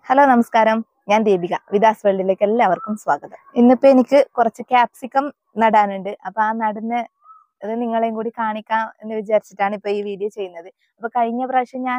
Hello നമസ്കാരം ഞാൻ ദീപിക വിദാസ് വേൾഡിലേക്ക് എല്ലാവർക്കും സ്വാഗതം ഇന്നിപ്പോ എനിക്ക് കുറച്ച് ക്യാപ്സിക്കം നടാനുണ്ട് അപ്പൊ ആ നടുന്ന അത് നിങ്ങളെയും കൂടി കാണിക്കാം എന്ന് വിചാരിച്ചിട്ടാണ് ഇപ്പൊ ഈ വീഡിയോ ചെയ്യുന്നത് അപ്പൊ കഴിഞ്ഞ പ്രാവശ്യം ഞാൻ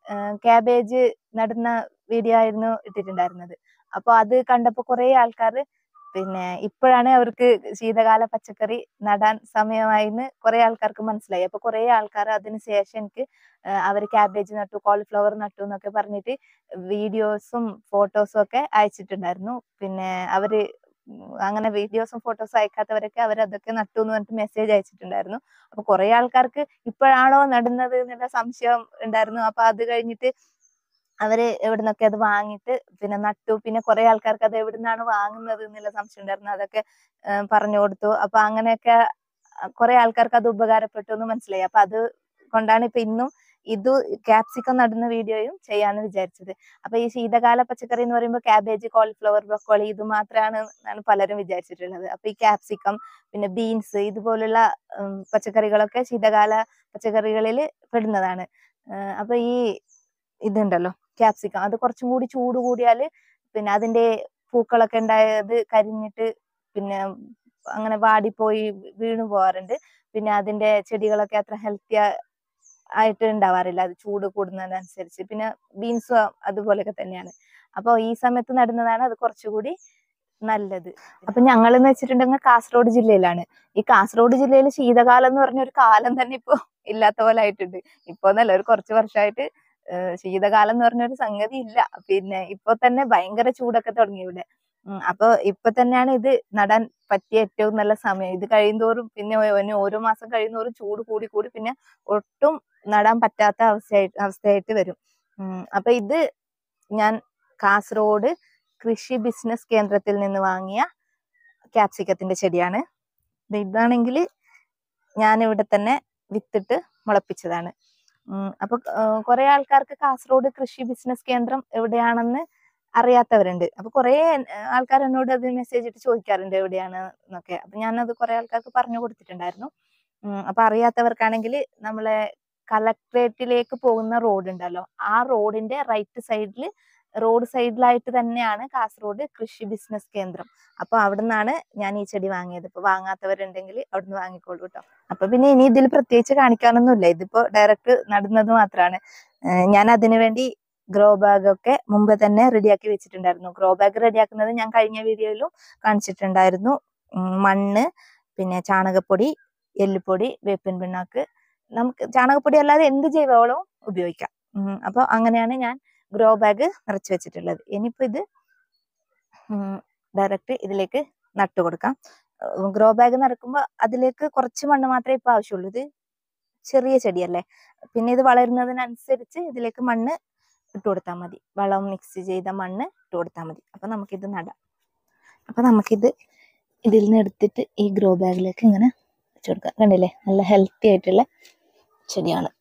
ക്യാബേജ് നടുന്ന വീഡിയോ ആയിരുന്നു ഇട്ടിട്ടുണ്ടായിരുന്നത് അപ്പൊ അത് കണ്ടപ്പോ കുറെ ആൾക്കാർ പിന്നെ ഇപ്പോഴാണ് അവർക്ക് ശീതകാല പച്ചക്കറി നടാൻ സമയമായിന്ന് കുറെ ആൾക്കാർക്ക് മനസ്സിലായി അപ്പൊ കുറെ ആൾക്കാർ അതിന് ശേഷം എനിക്ക് അവർ ക്യാബേജ് നട്ടു കോളിഫ്ലവർ നട്ടു എന്നൊക്കെ പറഞ്ഞിട്ട് വീഡിയോസും ഫോട്ടോസും ഒക്കെ അയച്ചിട്ടുണ്ടായിരുന്നു പിന്നെ അവര് ഉം അങ്ങനെ വീഡിയോസും ഫോട്ടോസും അയക്കാത്തവരൊക്കെ അവർ അതൊക്കെ നട്ടു എന്ന് പറഞ്ഞിട്ട് മെസ്സേജ് അയച്ചിട്ടുണ്ടായിരുന്നു അപ്പൊ കുറെ ആൾക്കാർക്ക് ഇപ്പോഴാണോ നടുന്നത് എന്നുള്ള സംശയം ഉണ്ടായിരുന്നു അപ്പൊ അത് കഴിഞ്ഞിട്ട് അവര് എവിടുന്നൊക്കെ അത് വാങ്ങിയിട്ട് പിന്നെ നട്ടു പിന്നെ കുറെ ആൾക്കാർക്ക് അത് എവിടുന്നാണ് വാങ്ങുന്നത് എന്നുള്ള സംശയം ഉണ്ടായിരുന്നു അതൊക്കെ ഏഹ് പറഞ്ഞു കൊടുത്തു അപ്പൊ അങ്ങനെയൊക്കെ കുറെ ആൾക്കാർക്ക് അത് ഉപകാരപ്പെട്ടു എന്ന് മനസ്സിലായി അപ്പൊ അത് കൊണ്ടാണ് ഇപ്പൊ ഇന്നും ഇത് ക്യാപ്സിക്കം നടുന്ന വീഡിയോയും ചെയ്യാന്ന് വിചാരിച്ചത് അപ്പൊ ഈ ശീതകാല പച്ചക്കറി എന്ന് പറയുമ്പോൾ ക്യാബേജ് കോളിഫ്ലവർ ബ്രൊക്കോളി ഇത് മാത്രമാണ് എന്നാണ് പലരും വിചാരിച്ചിട്ടുള്ളത് അപ്പൊ ഈ ക്യാപ്സിക്കം പിന്നെ ബീൻസ് ഇതുപോലുള്ള ഉം, പച്ചക്കറികളൊക്കെ ശീതകാല പച്ചക്കറികളിൽ പെടുന്നതാണ് ഏഹ് അപ്പൊ ഈ ഇതുണ്ടല്ലോ ക്യാപ്സിക്കം അത് കുറച്ചും കൂടി ചൂട് കൂടിയാല് പിന്നെ അതിന്റെ പൂക്കളൊക്കെ ഉണ്ടായത് കരിഞ്ഞിട്ട് പിന്നെ അങ്ങനെ വാടിപ്പോയി വീണു പോവാറുണ്ട് പിന്നെ അതിന്റെ ചെടികളൊക്കെ അത്ര ഹെൽത്തി ആയിട്ട് ഉണ്ടാവാറില്ല അത് ചൂട് കൂടുന്നതിനനുസരിച്ച് പിന്നെ ബീൻസും അതുപോലെയൊക്കെ തന്നെയാണ് അപ്പൊ ഈ സമയത്ത് നടുന്നതാണ് അത് കുറച്ചുകൂടി നല്ലത് അപ്പൊ ഞങ്ങൾ എന്ന് വെച്ചിട്ടുണ്ടെങ്കിൽ കാസർഗോഡ് ജില്ലയിലാണ് ഈ കാസർഗോഡ് ജില്ലയിൽ ശീതകാലം എന്ന് പറഞ്ഞ ഒരു കാലം തന്നെ ഇപ്പൊ ഇല്ലാത്ത പോലെ ആയിട്ടുണ്ട് ഇപ്പൊ എന്നല്ല ഒരു കുറച്ച് വർഷമായിട്ട് ഏഹ് ശീതകാലം എന്ന് പറഞ്ഞ ഒരു സംഗതി ഇല്ല പിന്നെ ഇപ്പൊ തന്നെ ഭയങ്കര ചൂടൊക്കെ തുടങ്ങി ഇവിടെ ഉം അപ്പൊ ഇപ്പൊ തന്നെയാണ് ഇത് നടാൻ പറ്റിയ ഏറ്റവും നല്ല സമയം ഇത് കഴിയുന്തോറും പിന്നെ ഓ- ഇനി ഓരോ മാസം കഴിയുന്തോറും ചൂട് കൂടി കൂടി പിന്നെ ഒട്ടും നടാൻ പറ്റാത്ത അവസ്ഥയായിട്ട് അവസ്ഥയായിട്ട് വരും ഉം അപ്പൊ ഇത് ഞാൻ കാസർഗോഡ് കൃഷി ബിസിനസ് കേന്ദ്രത്തിൽ നിന്ന് വാങ്ങിയ ക്യാപ്സിക്കത്തിന്റെ ചെടിയാണ് ഇത് ഇതാണെങ്കിൽ ഞാൻ ഇവിടെ തന്നെ വിത്തിട്ട് മുളപ്പിച്ചതാണ് ഉം അപ്പൊ കുറെ ആൾക്കാർക്ക് കാസർഗോഡ് കൃഷി ബിസിനസ് കേന്ദ്രം എവിടെയാണെന്ന് അറിയാത്തവരുണ്ട് അപ്പൊ കുറെ ആൾക്കാർ എന്നോട് അത് മെസ്സേജ് ഇട്ട് ചോദിക്കാറുണ്ട് എവിടെയാണ് എന്നൊക്കെ അപ്പൊ ഞാനത് കുറെ ആൾക്കാർക്ക് പറഞ്ഞു കൊടുത്തിട്ടുണ്ടായിരുന്നു ഉം അപ്പൊ അറിയാത്തവർക്കാണെങ്കിൽ നമ്മളെ കളക്ട്രേറ്റിലേക്ക് പോകുന്ന റോഡ് ഉണ്ടല്ലോ ആ റോഡിന്റെ റൈറ്റ് സൈഡിൽ റോഡ് സൈഡിലായിട്ട് തന്നെയാണ് കാസർഗോഡ് കൃഷി ബിസിനസ് കേന്ദ്രം അപ്പൊ അവിടെ നിന്നാണ് ഞാൻ ഈ ചെടി വാങ്ങിയത് ഇപ്പൊ വാങ്ങാത്തവരുണ്ടെങ്കിൽ അവിടുന്ന് വാങ്ങിക്കോളൂ കേട്ടോ അപ്പൊ പിന്നെ ഇനി ഇതിൽ പ്രത്യേകിച്ച് കാണിക്കാനൊന്നുമില്ല ഇതിപ്പോ ഡയറക്റ്റ് നടുന്നത് മാത്രമാണ് ഞാൻ അതിനു വേണ്ടി ഗ്രോ ബാഗ് ഒക്കെ മുമ്പ് തന്നെ റെഡിയാക്കി വെച്ചിട്ടുണ്ടായിരുന്നു ഗ്രോ ബാഗ് റെഡിയാക്കുന്നത് ഞാൻ കഴിഞ്ഞ വീഡിയോയിലും കാണിച്ചിട്ടുണ്ടായിരുന്നു ഉം, മണ്ണ് പിന്നെ ചാണകപ്പൊടി എല്ലുപൊടി വേപ്പിൻ പിണ്ണാക്ക് നമുക്ക് ചാണകപ്പൊടി അല്ലാതെ എന്ത് ജൈവവളവും ഉപയോഗിക്കാം ഉം, അപ്പൊ അങ്ങനെയാണ് ഞാൻ ഗ്രോ ബാഗ് നിറച്ച് വെച്ചിട്ടുള്ളത് ഇനിയിപ്പോ ഇത് ഡയറക്റ്റ് ഇതിലേക്ക് നട്ടു കൊടുക്കാം ഗ്രോ ബാഗ് നിറക്കുമ്പോൾ അതിലേക്ക് കുറച്ച് മണ്ണ് മാത്രമേ ഇപ്പൊ ആവശ്യമുള്ളൂ ഇത് ചെറിയ ചെടിയല്ലേ പിന്നെ ഇത് വളരുന്നതിനനുസരിച്ച് ഇതിലേക്ക് മണ്ണ് ഇട്ട് കൊടുത്താൽ മതി വളം മിക്സ് ചെയ്ത മണ്ണ് ഇട്ട് കൊടുത്താൽ മതി അപ്പൊ നമുക്കിത് നടാം അപ്പൊ നമുക്കിത് ഇതിൽ നിന്ന് എടുത്തിട്ട് ഈ ഗ്രോ ബാഗിലേക്ക് ഇങ്ങനെ വെച്ച് കൊടുക്കാം കണ്ടില്ലേ നല്ല ഹെൽത്തി ആയിട്ടുള്ള ചെടിയാണ്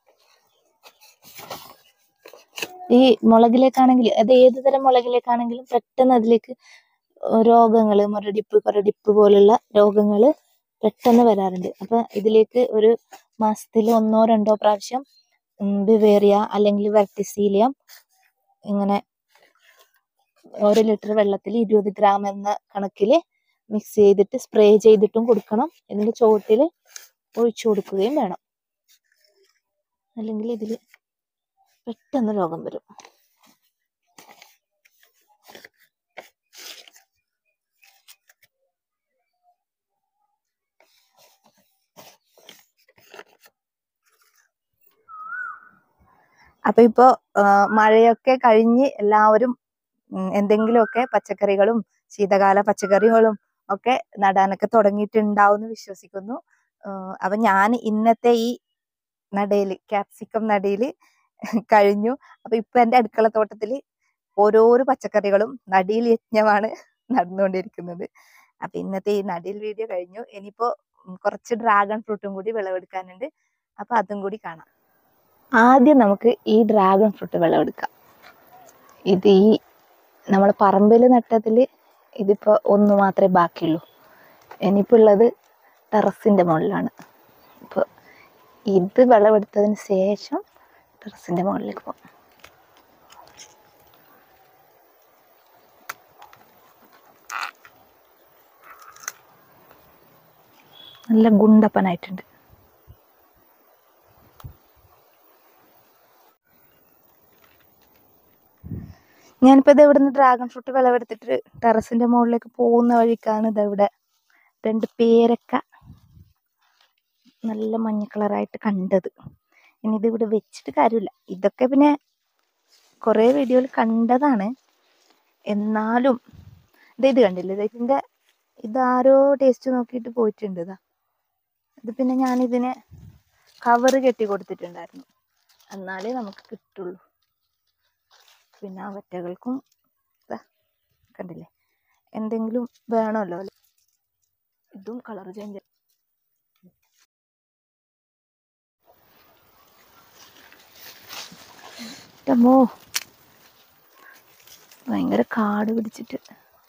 ഈ മുളകിലേക്കാണെങ്കിൽ അത് ഏത് തരം മുളകിലേക്കാണെങ്കിലും പെട്ടെന്ന് അതിലേക്ക് രോഗങ്ങള് മുരടിപ്പ് കൊരടിപ്പ് പോലുള്ള രോഗങ്ങള് പെട്ടെന്ന് വരാറുണ്ട് അപ്പൊ ഇതിലേക്ക് ഒരു മാസത്തിൽ ഒന്നോ രണ്ടോ പ്രാവശ്യം ബിവേറിയ അല്ലെങ്കിൽ വെർട്ടിസീലിയം ഇങ്ങനെ ഒരു ലിറ്റർ വെള്ളത്തിൽ ഇരുപത് ഗ്രാം എന്ന കണക്കില് മിക്സ് ചെയ്തിട്ട് സ്പ്രേ ചെയ്തിട്ടും കൊടുക്കണം ഇതിന്റെ ചുവട്ടിൽ ഒഴിച്ചു കൊടുക്കുകയും വേണം അല്ലെങ്കിൽ ഇതിൽ പെട്ടെന്ന് രോഗം വരും അപ്പൊ ഇപ്പോ ആ, മഴയൊക്കെ കഴിഞ്ഞ് എല്ലാവരും ഉം, എന്തെങ്കിലുമൊക്കെ പച്ചക്കറികളും ശീതകാല പച്ചക്കറികളും ഒക്കെ നടാനൊക്കെ തുടങ്ങിയിട്ടുണ്ടാവും എന്ന് വിശ്വസിക്കുന്നു ആ, അപ്പൊ ഞാൻ ഇന്നത്തെ ഈ നടയില് ക്യാപ്സിക്കം നടയില് കഴിഞ്ഞു അപ്പൊ ഇപ്പൊ എന്റെ അടുക്കള തോട്ടത്തില് ഓരോരോ പച്ചക്കറികളും നടിയിൽ യജ്ഞമാണ് നടന്നുകൊണ്ടിരിക്കുന്നത് അപ്പൊ ഇന്നത്തെ ഈ നടിയിൽ വീഡിയോ കഴിഞ്ഞു ഇനിയിപ്പോ ഉം, കുറച്ച് ഡ്രാഗൺ ഫ്രൂട്ടും കൂടി വിളവെടുക്കാനുണ്ട് അപ്പൊ അതും കൂടി കാണാം ആദ്യം നമുക്ക് ഈ ഡ്രാഗൺ ഫ്രൂട്ട് വിളവെടുക്കാം ഇത് ഈ നമ്മൾ പറമ്പിൽ നട്ടതിൽ ഇതിപ്പോ ഒന്ന് മാത്രമേ ബാക്കിയുള്ളൂ ഇനിയിപ്പോൾ ഉള്ളത് ടെറസിന്റെ മുകളിലാണ് ഇപ്പോൾ ഇത് വിളവെടുത്തതിന് ശേഷം ടെറസിന്റെ മുകളിലേക്ക് പോകും നല്ല ഗുണ്ടപ്പനായിട്ടുണ്ട് ഞാനിപ്പോൾ ഇത് ഇവിടുന്ന് ഡ്രാഗൺ ഫ്രൂട്ട് വിളവെടുത്തിട്ട് ടെറസിന്റെ മുകളിലേക്ക് പോകുന്ന വഴിക്കാണ് ഇത് ഇവിടെ രണ്ട് പേരക്ക നല്ല മഞ്ഞ കളറായിട്ട് കണ്ടത് ഇനി ഇത് ഇവിടെ വെച്ചിട്ട് കാര്യമില്ല ഇതൊക്കെ പിന്നെ കുറേ വീഡിയോയിൽ കണ്ടതാണ് എന്നാലും ഇത് ഇത് കണ്ടില്ലേ ഇത് ഇതിൻ്റെ ഇതാരോ ടേസ്റ്റ് നോക്കിയിട്ട് പോയിട്ടുണ്ട് ഇതാ ഇത് പിന്നെ ഞാനിതിനെ കവറ് കെട്ടി കൊടുത്തിട്ടുണ്ടായിരുന്നു എന്നാലേ നമുക്ക് കിട്ടുള്ളൂ പിന്നെ ആ വറ്റകൾക്കും ഇതാ കണ്ടില്ലേ എന്തെങ്കിലും വേണമല്ലോ അല്ലേ ഇതും കളർ ചേഞ്ച് മോ ഭയങ്കര കാട് പിടിച്ചിട്ട്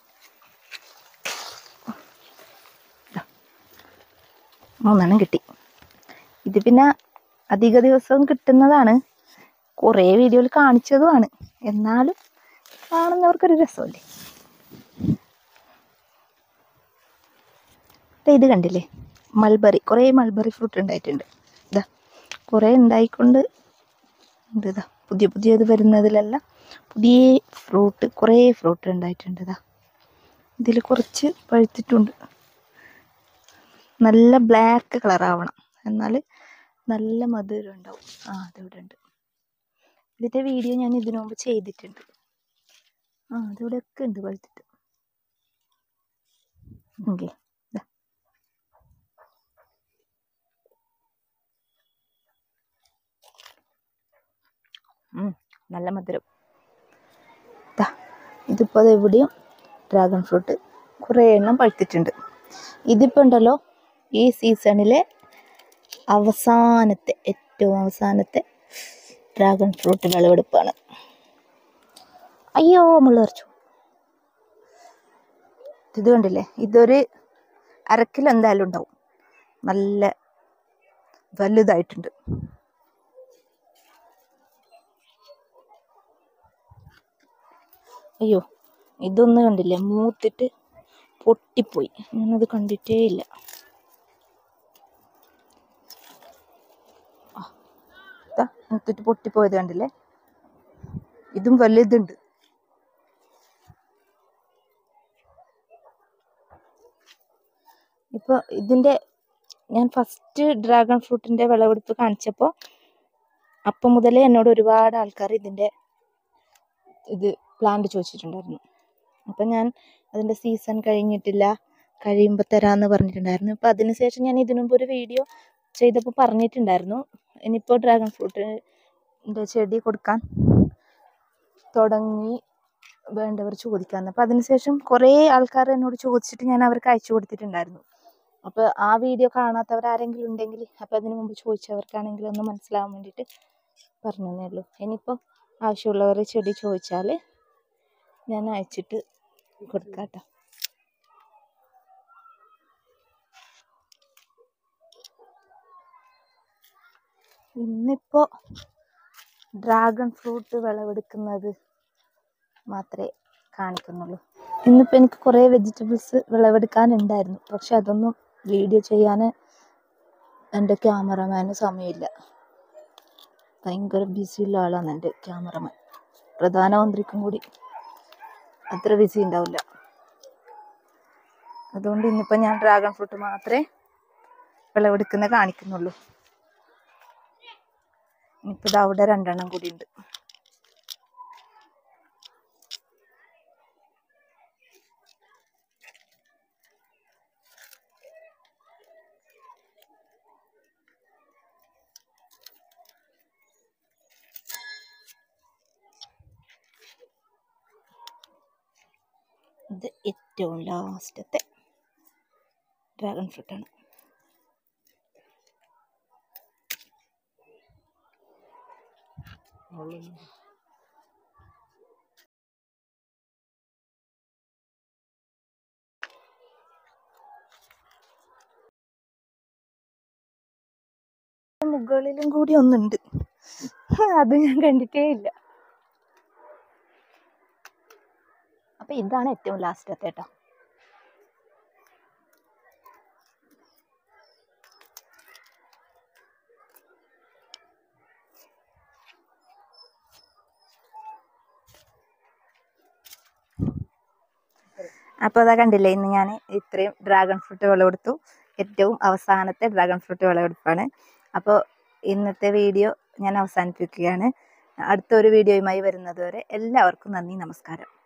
ദാ. മൂന്നെണ്ണം കിട്ടി ഇത് പിന്നെ അധിക ദിവസവും കിട്ടുന്നതാണ് കുറേ വീഡിയോയിൽ കാണിച്ചതുമാണ് എന്നാലും കാണുന്നവർക്കൊരു രസമല്ലേ ദേ ഇത് കണ്ടില്ലേ മൾബറി കുറേ മൾബറി ഫ്രൂട്ട് ഉണ്ടായിട്ടുണ്ട് ഇതാ കുറേ ഉണ്ടായിക്കൊണ്ട് ഉണ്ട് ഇതാ പുതിയ പുതിയത് വരുന്നതിലെല്ലാം പുതിയ ഫ്രൂട്ട് കുറേ ഫ്രൂട്ട് ഉണ്ടായിട്ടുണ്ട് ഇതാ ഇതിൽ കുറച്ച് പഴുത്തിട്ടുണ്ട് നല്ല ബ്ലാക്ക് കളർ ആവണം എന്നാൽ നല്ല മധുരം ഉണ്ടാവും ആ അതിവിടെ ഉണ്ട് ഇതിൻ്റെ വീഡിയോ ഞാൻ ഇതിനു മുമ്പ് ചെയ്തിട്ടുണ്ട് ആ അതിവിടെ ഒക്കെ ഉണ്ട് പഴുത്തിട്ട് ഓക്കെ നല്ല മധുരം ദാ ഇതിപ്പോൾ അത് എവിടെയും ഡ്രാഗൺ ഫ്രൂട്ട് കുറേ എണ്ണം പഴുത്തിട്ടുണ്ട് ഇതിപ്പോൾ ഉണ്ടല്ലോ ഈ സീസണിലെ അവസാനത്തെ ഏറ്റവും അവസാനത്തെ ഡ്രാഗൺ ഫ്രൂട്ട് വിളവെടുപ്പാണ് അയ്യോ മുള്ളറച്ചു ഇത് കണ്ടില്ലേ ഇതൊരു അരക്കിലോ എന്തായാലും ഉണ്ടാവും നല്ല വലുതായിട്ടുണ്ട് അയ്യോ ഇതൊന്നും കണ്ടില്ലേ മൂത്തിട്ട് പൊട്ടിപ്പോയി ഞാനത് കണ്ടിട്ടേ ഇല്ല ആ, ദാ മൂത്തിട്ട് പൊട്ടിപ്പോയത് കണ്ടില്ലേ ഇതും വലുതുണ്ട് ഇപ്പോൾ ഇതിൻ്റെ ഞാൻ ഫസ്റ്റ് ഡ്രാഗൺ ഫ്രൂട്ടിൻ്റെ വിളവെടുപ്പ് കാണിച്ചപ്പോൾ അപ്പം മുതലേ എന്നോട് ഒരുപാട് ആൾക്കാർ ഇതിൻ്റെ ഇത് പ്ലാന്റ് ചോദിച്ചിട്ടുണ്ടായിരുന്നു അപ്പം ഞാൻ അതിൻ്റെ സീസൺ കഴിഞ്ഞിട്ടില്ല കഴിയുമ്പോൾ തരാമെന്ന് പറഞ്ഞിട്ടുണ്ടായിരുന്നു ഇപ്പം അതിന് ശേഷം ഞാൻ ഇതിനു മുമ്പ് ഒരു വീഡിയോ ചെയ്തപ്പോൾ പറഞ്ഞിട്ടുണ്ടായിരുന്നു ഇനിയിപ്പോൾ ഡ്രാഗൺ ഫ്രൂട്ടിൻ്റെ ചെടി കൊടുക്കാൻ തുടങ്ങി വേണ്ടവർ ചോദിക്കാമെന്ന് അപ്പം അതിന് ശേഷം കുറേ ആൾക്കാർ എന്നോട് ചോദിച്ചിട്ട് ഞാൻ അവർക്ക് അയച്ചു കൊടുത്തിട്ടുണ്ടായിരുന്നു അപ്പോൾ ആ വീഡിയോ കാണാത്തവർ ആരെങ്കിലും ഉണ്ടെങ്കിൽ അപ്പോൾ അതിന് മുമ്പ് ചോദിച്ചവർക്കാണെങ്കിൽ ഒന്ന് മനസ്സിലാവാൻ വേണ്ടിയിട്ട് പറഞ്ഞു തന്നേ ഉള്ളൂ ഇനിയിപ്പോൾ ആവശ്യമുള്ളവർ ചെടി ചോദിച്ചാൽ ഞാൻ അയച്ചിട്ട് കൊടുക്കാം കേട്ടോ ഇന്നിപ്പോൾ ഡ്രാഗൺ ഫ്രൂട്ട് വിളവെടുക്കുന്നത് മാത്രമേ കാണിക്കുന്നുള്ളൂ ഇന്നിപ്പോൾ എനിക്ക് കുറേ വെജിറ്റബിൾസ് വിളവെടുക്കാനുണ്ടായിരുന്നു പക്ഷെ അതൊന്നും വീഡിയോ ചെയ്യാൻ എൻ്റെ ക്യാമറമാന് സമയമില്ല ഭയങ്കര ബിസിയുള്ള ആളാണ് എൻ്റെ ക്യാമറമാൻ പ്രധാനമന്ത്രിക്കും കൂടി അത്ര ബിസി ഉണ്ടാവില്ല അതുകൊണ്ട് ഇന്നിപ്പോൾ ഞാൻ ഡ്രാഗൺ ഫ്രൂട്ട് മാത്രമേ വിളവെടുക്കുന്ന കാണിക്കുന്നുള്ളൂ ഇനിയിപ്പോൾ ഇത് അവിടെ രണ്ടെണ്ണം കൂടി ഉണ്ട് ഇത് ഏറ്റവും ലാസ്റ്റത്തെ ഡ്രാഗൺ ഫ്രൂട്ടാണ് മുകളിലും കൂടി ഒന്നുണ്ട് അത് ഞാൻ കണ്ടിട്ടേ ഇല്ല അപ്പൊ ഇതാണ് ഏറ്റവും ലാസ്റ്റത്തെ കേട്ടോ അപ്പോൾ അതാ കണ്ടില്ലേ ഇന്ന് ഞാൻ ഇത്രയും ഡ്രാഗൺ ഫ്രൂട്ട് വിളവെടുത്തു ഏറ്റവും അവസാനത്തെ ഡ്രാഗൺ ഫ്രൂട്ട് വിളവെടുപ്പാണ് അപ്പോൾ ഇന്നത്തെ വീഡിയോ ഞാൻ അവസാനിപ്പിക്കുകയാണ് അടുത്തൊരു വീഡിയോയുമായി വരുന്നത് വരെ എല്ലാവർക്കും നന്ദി നമസ്കാരം